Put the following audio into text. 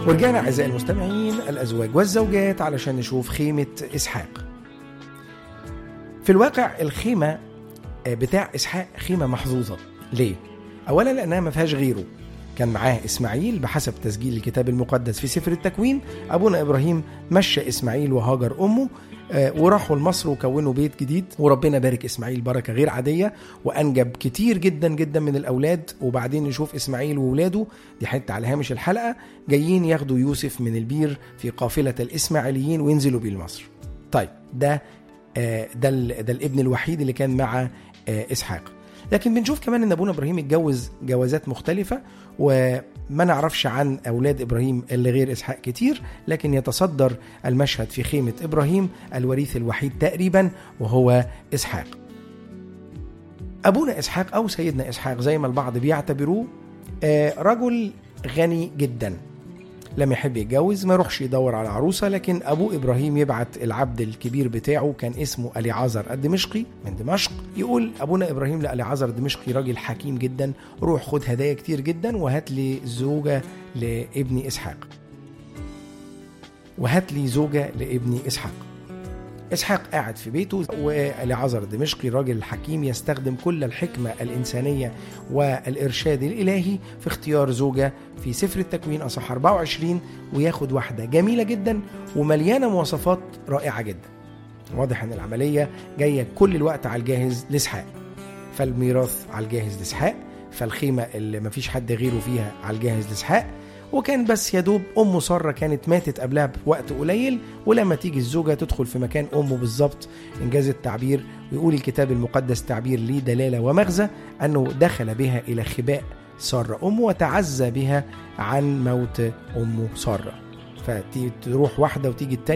ورجعنا أعزائي المستمعين الأزواج والزوجات علشان نشوف خيمة إسحاق في الواقع الخيمة بتاع إسحاق خيمة محظوظة ليه؟ أولا لأنها ما فيهاش غيره كان معاه إسماعيل بحسب تسجيل الكتاب المقدس في سفر التكوين أبونا إبراهيم مشى إسماعيل وهاجر أمه وراحوا لمصر وكونوا بيت جديد وربنا بارك اسماعيل بركه غير عاديه وانجب كتير جدا جدا من الاولاد وبعدين نشوف اسماعيل وولاده دي حته على هامش الحلقه جايين ياخدوا يوسف من البير في قافله الاسماعيليين وينزلوا بيه لمصر. طيب ده ده ده الابن الوحيد اللي كان مع اسحاق. لكن بنشوف كمان ان ابونا ابراهيم اتجوز جوازات مختلفه وما نعرفش عن اولاد ابراهيم اللي غير اسحاق كتير لكن يتصدر المشهد في خيمه ابراهيم الوريث الوحيد تقريبا وهو اسحاق. ابونا اسحاق او سيدنا اسحاق زي ما البعض بيعتبروه رجل غني جدا لما يحب يتجوز ما يروحش يدور على عروسه لكن ابوه ابراهيم يبعت العبد الكبير بتاعه كان اسمه اليعازر الدمشقي من دمشق يقول ابونا ابراهيم لاليعازر الدمشقي راجل حكيم جدا روح خد هدايا كتير جدا وهات لي زوجه لابني اسحاق وهات لي زوجه لابني اسحاق اسحاق قاعد في بيته واليعازر الدمشقي راجل الحكيم يستخدم كل الحكمه الانسانيه والارشاد الالهي في اختيار زوجه في سفر التكوين اصح 24 وياخد واحده جميله جدا ومليانه مواصفات رائعه جدا. واضح ان العمليه جايه كل الوقت على الجاهز لاسحاق. فالميراث على الجاهز لاسحاق، فالخيمه اللي مفيش حد غيره فيها على الجاهز لاسحاق، وكان بس يا دوب امه ساره كانت ماتت قبلها بوقت قليل ولما تيجي الزوجه تدخل في مكان امه بالظبط انجاز التعبير ويقول الكتاب المقدس تعبير ليه دلاله ومغزى انه دخل بها الى خباء ساره امه وتعزى بها عن موت امه ساره فتروح واحده وتيجي التانية